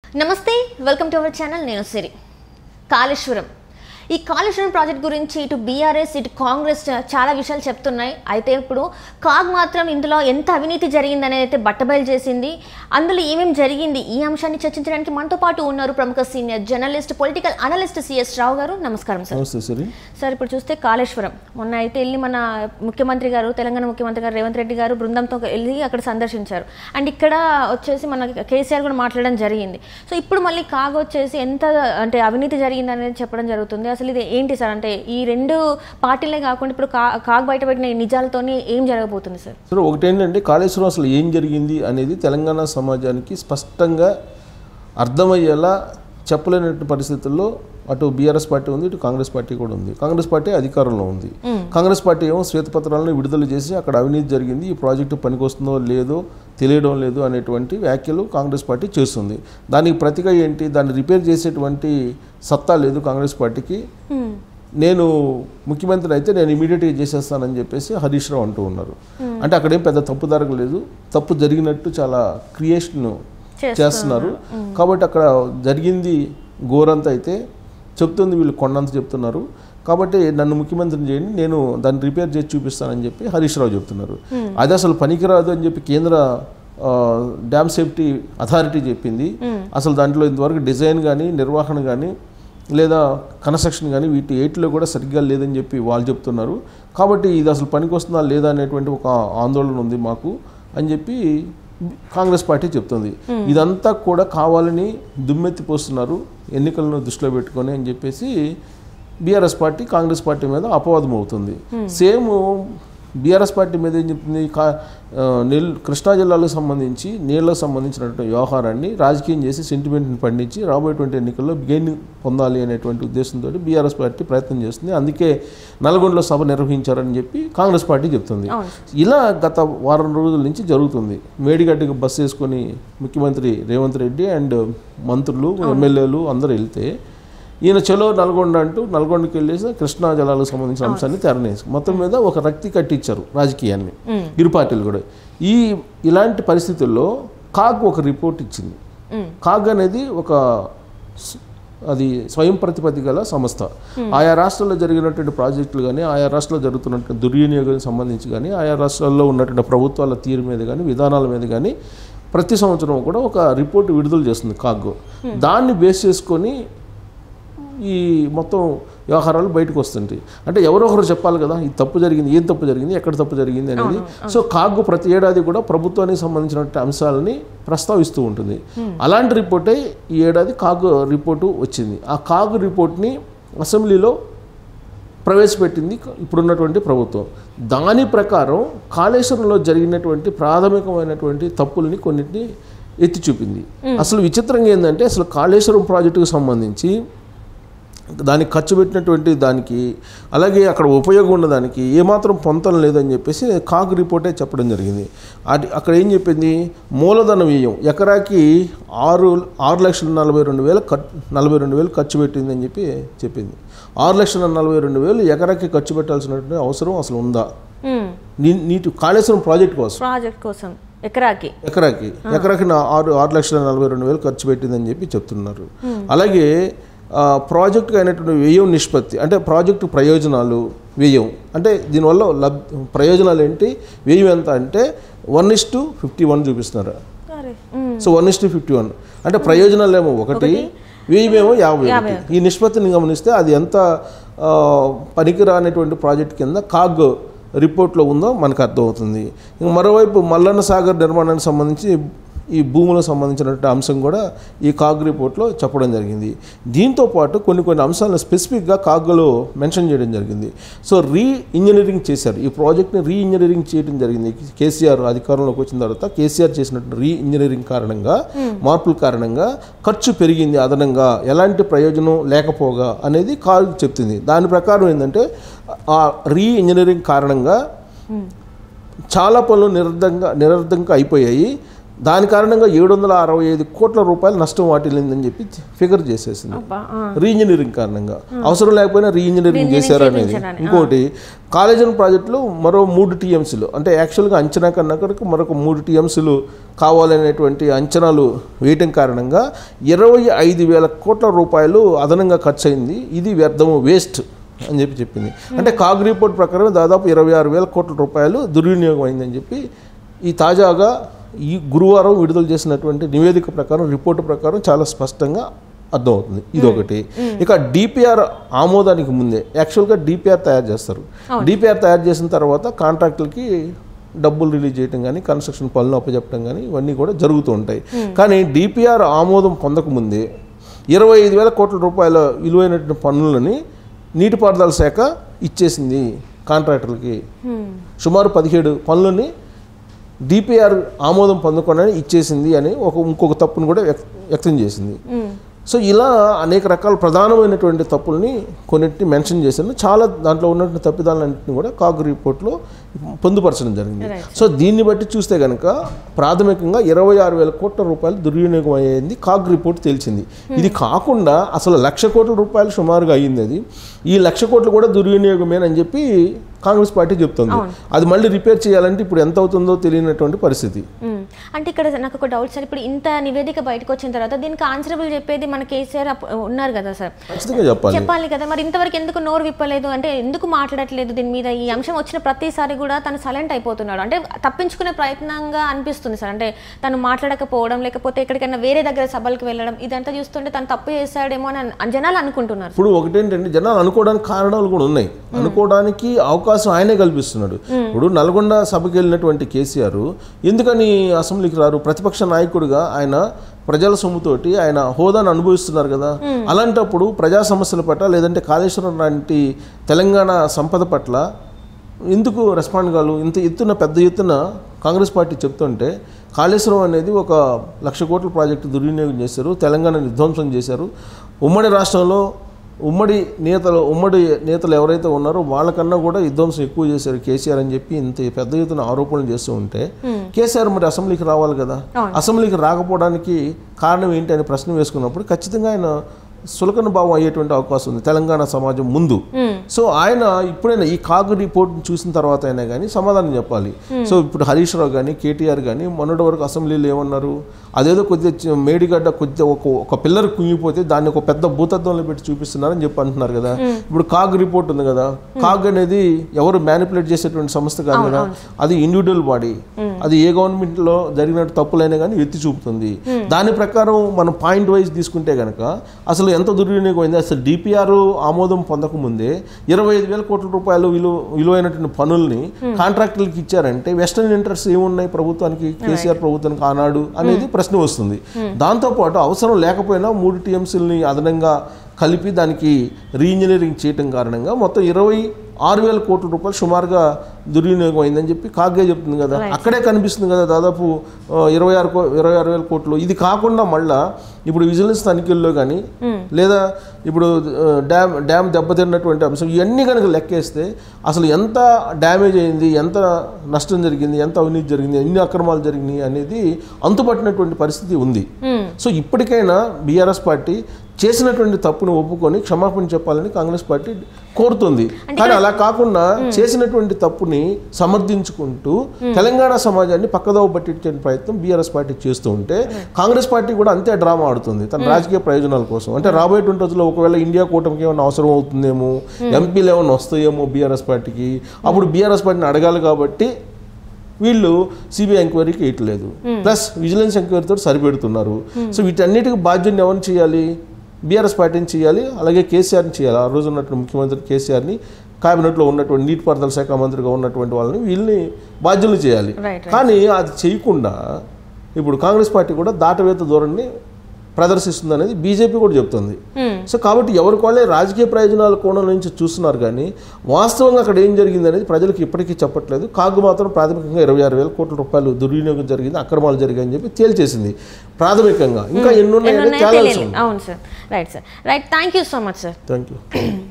నమస్తే welcome to our channel నేను సిరి కాళేశ్వరం ఈ కాళేశ్వరం ప్రాజెక్ట్ గురించి ఇటు బీఆర్ఎస్ ఇటు కాంగ్రెస్ చాలా విషయాలు చెప్తున్నాయి అయితే ఇప్పుడు కాగ్ మాత్రం ఇందులో ఎంత అవినీతి జరిగింది అనేది అయితే బట్టబయలు చేసింది అందులో ఏమేమి జరిగింది ఈ అంశాన్ని చర్చించడానికి మనతో పాటు ఉన్నారు ప్రముఖ senior journalist political analyst C S Rao garu నమస్కారం సార్ నమస్తే సరి సార్ ఇప్పుడు చూస్తే కాళేశ్వరం మొన్న అయితే వెళ్ళి మన ముఖ్యమంత్రి గారు తెలంగాణ ముఖ్యమంత్రి గారు రేవంత్ రెడ్డి గారు బృందంతో వెళ్ళి అక్కడ సందర్శించారు అండ్ ఇక్కడ వచ్చేసి మన కేసీఆర్ కూడా మాట్లాడడం జరిగింది సో ఇప్పుడు మళ్ళీ కాగ్ వచ్చేసి ఎంత అంటే అవినీతి జరిగింది అనేది చెప్పడం జరుగుతుంది అసలు ఇది ఏంటి సార్ అంటే ఈ రెండు పార్టీలే కాకుండా ఇప్పుడు కా కాగ్ బయటపెట్టిన ఈ నిజాలతోని ఏం జరగబోతుంది సార్ సరే ఒకటేంటంటే కాళేశ్వరం అసలు ఏం జరిగింది అనేది తెలంగాణ సమాజానికి స్పష్టంగా అర్థమయ్యేలా చెప్పలేనటువంటి పరిస్థితుల్లో అటు బీఆర్ఎస్ పార్టీ ఉంది ఇటు కాంగ్రెస్ పార్టీ కూడా ఉంది కాంగ్రెస్ పార్టీ అధికారంలో ఉంది కాంగ్రెస్ పార్టీ ఏమో శ్వేతపత్రాలను విడుదల చేసి అక్కడ అవినీతి జరిగింది ఈ ప్రాజెక్టు పనికొస్తుందో లేదో తెలియడం లేదు అనేటువంటి వ్యాఖ్యలు కాంగ్రెస్ పార్టీ చేస్తుంది దానికి ప్రతిగా ఏంటి దాన్ని రిపేర్ చేసేటువంటి సత్తా లేదు కాంగ్రెస్ పార్టీకి నేను ముఖ్యమంత్రి అయితే నేను ఇమీడియట్గా చేసేస్తానని చెప్పేసి హరీష్ రావు అంటూ ఉన్నారు అంటే అక్కడేం పెద్ద తప్పు జరగలేదు తప్పు జరిగినట్టు చాలా క్రియేషన్ చేస్తున్నారు కాబట్టి అక్కడ జరిగింది ఘోరంతా అయితే చెప్తుంది వీళ్ళు కొండంత చెప్తున్నారు కాబట్టి నన్ను ముఖ్యమంత్రిని చేయండి నేను దాన్ని రిపేర్ చేసి చూపిస్తానని చెప్పి హరీష్ రావు చెప్తున్నారు అది అసలు పనికిరాదు అని చెప్పి కేంద్ర ఆ, డ్యామ్ సేఫ్టీ అథారిటీ చెప్పింది అసలు దాంట్లో ఇంతవరకు డిజైన్ కానీ నిర్వహణ కానీ లేదా కన్స్ట్రక్షన్ కానీ వీటి ఎయిట్లో కూడా సరిగ్గా లేదని చెప్పి వాళ్ళు చెప్తున్నారు కాబట్టి ఇది అసలు పనికి వస్తుందా లేదా అనేటువంటి ఒక ఆందోళన ఉంది మాకు అని చెప్పి కాంగ్రెస్ పార్టీ చెప్తుంది ఇదంతా కూడా కావాలని దుమ్మెత్తి పోస్తున్నారు ఎన్నికలను దృష్టిలో పెట్టుకొని అని చెప్పేసి బీఆర్ఎస్ పార్టీ కాంగ్రెస్ పార్టీ మీద అపవాదం అవుతుంది సేమ్ బీఆర్ఎస్ పార్టీ మీద ఏం చెప్తుంది కా ఆ, నీళ్ళు కృష్ణా జిల్లాలకు సంబంధించి నీళ్ళకు సంబంధించినటువంటి వ్యవహారాన్ని రాజకీయం చేసి సెంటిమెంట్ని పండించి రాబోయేటువంటి ఎన్నికల్లో గెయిన్ పొందాలి అనేటువంటి ఉద్దేశంతో బీఆర్ఎస్ పార్టీ ప్రయత్నం చేస్తుంది అందుకే నల్గొండలో సభ నిర్వహించారని చెప్పి కాంగ్రెస్ పార్టీ చెప్తుంది అవును. ఇలా గత వారం రోజుల నుంచి జరుగుతుంది మేడిగడ్డకి బస్సు వేసుకొని ముఖ్యమంత్రి రేవంత్ రెడ్డి అండ్ మంత్రులు ఎమ్మెల్యేలు అందరూ వెళ్తే ఈయన చలో నల్గొండ అంటూ నల్గొండకి వెళ్ళేసి కృష్ణా జలాలకు సంబంధించిన అంశాన్ని తెరనేసి మొత్తం మీద ఒక రక్తి కట్టించారు రాజకీయాన్ని ఇరు పార్టీలు కూడా ఈ ఇలాంటి పరిస్థితుల్లో కాగ్ ఒక రిపోర్ట్ ఇచ్చింది కాగ్ అనేది ఒక స్- అది స్వయం ప్రతిపత్తి గల సంస్థ ఆయా రాష్ట్రాల్లో జరిగినటువంటి ప్రాజెక్టులు కానీ ఆయా రాష్ట్రాల్లో జరుగుతున్నటువంటి దుర్వినియోగానికి సంబంధించి కానీ ఆయా రాష్ట్రాల్లో ఉన్నటువంటి ప్రభుత్వాల తీరు మీద కానీ విధానాల మీద కానీ ప్రతి సంవత్సరం కూడా ఒక రిపోర్ట్ విడుదల చేస్తుంది కాగ్ దాన్ని బేస్ చేసుకొని ఈ మొత్తం వ్యవహారాలు బయటకు వస్తుంటాయి అంటే ఎవరో ఒకరు చెప్పాలి కదా ఈ తప్పు జరిగింది ఏం తప్పు జరిగింది ఎక్కడ తప్పు జరిగింది అనేది సో కాగు ప్రతి ఏడాది కూడా ప్రభుత్వానికి సంబంధించినటువంటి అంశాలని ప్రస్తావిస్తూ ఉంటుంది అలాంటి రిపోర్టే ఈ ఏడాది కాగు రిపోర్టు వచ్చింది ఆ కాగు రిపోర్ట్ని అసెంబ్లీలో ప్రవేశపెట్టింది ఇప్పుడున్నటువంటి ప్రభుత్వం దాని ప్రకారం కాళేశ్వరంలో జరిగినటువంటి ప్రాథమికమైనటువంటి తప్పులని కొన్నిటిని ఎత్తి చూపింది అసలు విచిత్రంగా ఏంటంటే అసలు కాళేశ్వరం ప్రాజెక్టుకు సంబంధించి దానికి ఖర్చు పెట్టినటువంటి దానికి అలాగే అక్కడ ఉపయోగం ఉన్నదానికి ఏమాత్రం పొంతం లేదని చెప్పేసి కాగ్ రిపోర్టే చెప్పడం జరిగింది అది అక్కడ ఏం చెప్పింది మూలధన వ్యయం ఎకరాకి ఆరు ఆరు లక్షల నలభై రెండు వేల ఖర్ నలభై రెండు వేలు ఖర్చు పెట్టింది అని చెప్పి చెప్పింది ఆరు లక్షల నలభై రెండు వేలు ఎకరాకి ఖర్చు పెట్టాల్సినటువంటి అవసరం అసలు ఉందా నీ నీటి కాళేశ్వరం ప్రాజెక్ట్ కోసం ప్రాజెక్ట్ కోసం ఎకరాకి ఎకరాకి ఎకరాకి నా ఆరు ఆరు లక్షల నలభై రెండు వేలు ఖర్చు పెట్టిందని చెప్పి చెప్తున్నారు అలాగే ఆ, ప్రాజెక్టుకు అయినటువంటి వ్యయం నిష్పత్తి అంటే ప్రాజెక్టు ప్రయోజనాలు వ్యయం అంటే దీనివల్ల లబ్ ప్రయోజనాలు ఏంటి వ్యయం ఎంత అంటే one is to fifty one చూపిస్తున్నారు అరే so one is to fifty one అంటే ప్రయోజనాలు ఏమో ఒకటి వ్యయమేమో యాభై ఒకటి ఈ నిష్పత్తిని గమనిస్తే అది ఎంత ఆ, పనికిరానటువంటి ప్రాజెక్ట్ కింద కాగ్ రిపోర్ట్లో ఉందో మనకు అర్థమవుతుంది ఇంక మరోవైపు మల్లన్న సాగర్ నిర్మాణానికి సంబంధించి ఈ భూములకు సంబంధించినటువంటి అంశం కూడా ఈ కాగ్ రిపోర్ట్లో చెప్పడం జరిగింది దీంతో పాటు కొన్ని కొన్ని అంశాలను స్పెసిఫిక్గా కాగ్లో మెన్షన్ చేయడం జరిగింది సో రీ ఇంజనీరింగ్ చేశారు ఈ ప్రాజెక్ట్ని రీ ఇంజనీరింగ్ చేయడం జరిగింది కేసీఆర్ అధికారంలోకి వచ్చిన తర్వాత కేసీఆర్ చేసినట్టు రీ ఇంజనీరింగ్ కారణంగా మార్పుల కారణంగా ఖర్చు పెరిగింది అదనంగా ఎలాంటి ప్రయోజనం లేకపోగా అనేది కాగ్ చెప్తుంది దాని ప్రకారం ఏంటంటే ఆ రీ ఇంజనీరింగ్ కారణంగా చాలా పనులు నిరర్ధంగా నిరర్ధంగా అయిపోయాయి దాని కారణంగా ఏడు వందల అరవై ఐదు కోట్ల రూపాయలు నష్టం వాటిల్లిందని చెప్పి ఫిగర్ చేసేసింది అబ్బా, ఆ. రీఇంజనీరింగ్ కారణంగా అవసరం లేకపోయినా రీఇంజనీరింగ్ చేశారు అనేది చేయించడానికి, ఇంకోటి కాలేజీల ప్రాజెక్టులు మరో మూడు టీఎంసీలు అంటే యాక్చువల్గా అంచనా కన్నా కనుక మరొక మూడు టీఎంసీలు కావాలనేటువంటి అంచనాలు వేయటం కారణంగా ఇరవై ఐదు వేల కోట్ల రూపాయలు అదనంగా ఖర్చు అయింది ఇది వ్యర్థము వేస్ట్ అని చెప్పి చెప్పింది అంటే కాగ్ రిపోర్ట్ ప్రకారం దాదాపు ఇరవై ఆరు వేల కోట్ల రూపాయలు దుర్వినియోగం అయిందని చెప్పి ఈ తాజాగా ఈ గురువారం విడుదల చేసినటువంటి నివేదిక ప్రకారం రిపోర్టు ప్రకారం చాలా స్పష్టంగా అర్థమవుతుంది ఇదొకటి ఇక డిపిఆర్ ఆమోదానికి ముందే యాక్చువల్గా డిపిఆర్ తయారు చేస్తారు డిపిఆర్ తయారు చేసిన తర్వాత కాంట్రాక్టులకి డబ్బులు రిలీజ్ చేయడం కానీ కన్స్ట్రక్షన్ పనులు అప్పచెప్పడం కానీ ఇవన్నీ కూడా జరుగుతూ ఉంటాయి కానీ డిపిఆర్ ఆమోదం పొందకముందే ఇరవై ఐదు వేల కోట్ల రూపాయల విలువైనటువంటి పన్నులని నీటిపారుదల శాఖ ఇచ్చేసింది కాంట్రాక్టర్లకి సుమారు పదిహేడు పనులని డిపిఆర్ ఆమోదం పొందకుండా ఇచ్చేసింది అని ఒక ఇంకొక తప్పును కూడా వ్యక్- వ్యక్తం చేసింది సో ఇలా అనేక రకాల ప్రధానమైనటువంటి తప్పుల్ని కొన్నింటిని మెన్షన్ చేశాను చాలా దాంట్లో ఉన్నటువంటి తప్పిదాలన్నింటిని కూడా కాగ్ రిపోర్ట్లో పొందుపరచడం జరిగింది సో దీన్ని బట్టి చూస్తే కనుక ప్రాథమికంగా ఇరవై ఆరు వేల కోట్ల రూపాయలు దుర్వినియోగం అయ్యింది కాగ్ రిపోర్ట్ తేల్చింది ఇది కాకుండా అసలు లక్ష కోట్ల రూపాయలు సుమారుగా అయ్యింది అది ఈ లక్ష కోట్లు కూడా దుర్వినియోగమేనని చెప్పి కాంగ్రెస్ పార్టీ చెప్తుంది అది మళ్ళీ రిపేర్ చేయాలంటే ఇప్పుడు ఎంత అవుతుందో తెలియనటువంటి పరిస్థితి మ్మ్. అంటే ఇక్కడ నాకు ఒక డౌట్ సార్ ఇప్పుడు ఇంత నివేదిక బయటకు వచ్చిన తర్వాత దీనికి ఆన్సరబుల్ చెప్పేది మన కేసీఆర్ అప్పు- ఉన్నారు కదా సార్ ఖచ్చితంగా చెప్పాలి చెప్పాలి కదా మరి ఇంతవరకు ఎందుకు నోరు విప్పలేదు అంటే ఎందుకు మాట్లాడట్లేదు దీని మీద ఈ అంశం వచ్చిన ప్రతిసారి కూడా తను సైలెంట్ అయిపోతున్నాడు అంటే తప్పించుకునే ప్రయత్నంగా అనిపిస్తుంది సార్ అంటే తను మాట్లాడకపోవడం లేకపోతే ఎక్కడికైనా వేరే దగ్గర సభలకు వెళ్ళడం ఇదంతా చూస్తుంటే తను తప్పు చేశాడేమో అని అన్- జనాలు అనుకుంటున్నారు ఇప్పుడు ఒకటేంటంటే జనాలు అనుకోవడానికి కారణాలు కూడా ఉన్నాయి అనుకోవడానికి అవకాశం ఆయనే కల్పిస్తున్నాడు ఇప్పుడు నల్గొండ సభకి వెళ్ళినటువంటి కేసీఆర్ ఎందుకని అసెంబ్లీకి రారు ప్రతిపక్ష నాయకుడిగా ఆయన ప్రజల సొమ్ముతోటి ఆయన హోదాను అనుభవిస్తున్నారు కదా అలాంటప్పుడు ప్రజా సమస్యల పట్ల లేదంటే కాళేశ్వరం లాంటి తెలంగాణ సంపద పట్ల ఎందుకు రెస్పాండ్ కాదు ఇంత ఎత్తున పెద్ద ఎత్తున కాంగ్రెస్ పార్టీ చెప్తుంటే కాళేశ్వరం అనేది ఒక లక్ష కోట్ల ప్రాజెక్టు దుర్వినియోగం చేశారు తెలంగాణ విధ్వంసం చేశారు ఉమ్మడి రాష్ట్రంలో ఉమ్మడి నేతలు ఉమ్మడి నేతలు ఎవరైతే ఉన్నారో వాళ్ళకన్నా కూడా విధ్వంసం ఎక్కువ చేశారు కేసీఆర్ అని చెప్పి ఇంత పెద్ద ఎత్తున ఆరోపణలు చేస్తూ ఉంటే కేసీఆర్ మరి అసెంబ్లీకి రావాలి కదా అసెంబ్లీకి రాకపోవడానికి కారణం ఏంటి అని ప్రశ్న వేసుకున్నప్పుడు ఖచ్చితంగా ఆయన సులకన భావం అయ్యేటువంటి అవకాశం ఉంది తెలంగాణ సమాజం ముందు సో ఆయన ఇప్పుడైనా ఈ కాగు రిపోర్ట్ చూసిన తర్వాత అయినా కానీ సమాధానం చెప్పాలి సో ఇప్పుడు హరీష్ రావు కానీ కేటీఆర్ కానీ మొన్నటి వరకు అసెంబ్లీలో ఏమన్నారు అదేదో కొద్దిగా చి- మేడిగడ్డ కొద్దిగా ఒక ఒక పిల్లర్ కుంగిపోతే దాన్ని ఒక పెద్ద భూతత్వంలో పెట్టి చూపిస్తున్నారని చెప్పి అంటున్నారు కదా ఇప్పుడు కాగ్ రిపోర్ట్ ఉంది కదా కాగ్ అనేది ఎవరు మ్యానిపులేట్ చేసేటువంటి సంస్థ కాదు కదా అది ఇండివిజువల్ బాడీ అది ఏ గవర్నమెంట్ లో జరిగిన తప్పులైనా కానీ ఎత్తి చూపుతుంది దాని ప్రకారం మనం పాయింట్ వైజ్ తీసుకుంటే కనుక అసలు ఎంత దుర్వినియోగం అయింది అసలు డిపిఆర్ ఆమోదం పొందకముందే ఇరవై ఐదు వేల కోట్ల రూపాయలు విలువ విలువైనటువంటి పనుల్ని కాంట్రాక్టులకి ఇచ్చారంటే వెస్టర్న్ ఇంట్రెస్ట్ ఏమున్నాయి ప్రభుత్వానికి కేసీఆర్ ప్రభుత్వానికి ఆనాడు అనేది ప్రశ్న వస్తుంది దాంతోపాటు అవసరం లేకపోయినా మూడు టీఎంసీలని అదనంగా కలిపి దానికి రీఇంజనీరింగ్ చేయటం కారణంగా మొత్తం ఇరవై ఆరు వేల కోట్ల రూపాయలు సుమారుగా దుర్వినియోగం అయిందని చెప్పి కాగ్గా చెప్తుంది కదా అక్కడే కనిపిస్తుంది కదా దాదాపు ఆ, ఇరవై ఆరు కో ఇరవై ఆరు వేల కోట్లు ఇది కాకుండా మళ్ళా ఇప్పుడు విజిలెన్స్ తనిఖీల్లో కానీ లేదా ఇప్పుడు ఆ, డ్యామ్ డ్యామ్ దెబ్బతిన్నటువంటి అంశం ఇవన్నీ కనుక లెక్కేస్తే అసలు ఎంత డ్యామేజ్ అయింది ఎంత నష్టం జరిగింది ఎంత అవినీతి జరిగింది ఎన్ని అక్రమాలు జరిగినాయి అనేది అంతుపట్టినటువంటి పరిస్థితి ఉంది మ్మ్. సో ఇప్పటికైనా బీఆర్ఎస్ పార్టీ చేసినటువంటి తప్పును ఒప్పుకొని క్షమాపణ చెప్పాలని కాంగ్రెస్ పార్టీ కోరుతుంది కానీ అలా కాకుండా చేసినటువంటి తప్పుని సమర్థించుకుంటూ తెలంగాణ సమాజాన్ని పక్కదోవ పట్టించే ప్రయత్నం బీఆర్ఎస్ పార్టీ చేస్తూ ఉంటే కాంగ్రెస్ పార్టీ కూడా అంతే డ్రామా ఆడుతుంది తన రాజకీయ ప్రయోజనాల కోసం అంటే రాబోయేటువంటి రోజుల్లో ఒకవేళ ఇండియా కూటమికి ఏమైనా అవసరం అవుతుందేమో ఎంపీలు ఏమైనా వస్తాయేమో బీఆర్ఎస్ పార్టీకి అప్పుడు బీఆర్ఎస్ పార్టీని అడగాలి కాబట్టి వీళ్ళు సిబిఐ ఎంక్వైరీకి వేయట్లేదు ప్లస్ విజిలెన్స్ ఎంక్వైరీతో సరిపెడుతున్నారు సో వీటన్నిటికి బాధ్యతను ఎవరిని చేయాలి బీఆర్ఎస్ పార్టీని చేయాలి అలాగే కేసీఆర్ని చేయాలి ఆ రోజు ఉన్నటువంటి ముఖ్యమంత్రి కేసీఆర్ని కేబినెట్లో ఉన్నటువంటి నీటిపారుదల శాఖ మంత్రిగా ఉన్నటువంటి వాళ్ళని వీళ్ళని బాధ్యులు చేయాలి Right, కానీ అది చేయకుండా ఇప్పుడు కాంగ్రెస్ పార్టీ కూడా దాటవేత ధోరణిని ప్రదర్శిస్తుంది అనేది బీజేపీ కూడా చెప్తుంది మ్మ్. సో కాబట్టి ఎవరికి వాళ్ళే రాజకీయ ప్రయోజనాల కోణం నుంచి చూస్తున్నారు కానీ వాస్తవంగా అక్కడ ఏం జరిగింది అనేది ప్రజలకు ఇప్పటికీ చెప్పట్లేదు కాగు మాత్రం ప్రాథమికంగా ఇరవై ఆరు వేల కోట్ల రూపాయలు దుర్వినియోగం జరిగింది అక్రమాలు జరిగాయని చెప్పి తేల్చేసింది ప్రాథమికంగా ఇంకా ఎన్ని ఉన్నాయని ఎన్నున్నాయో తేలాల్సి తెలియలేదు ఉంది అవును sir right sir right thank you so much sir thank you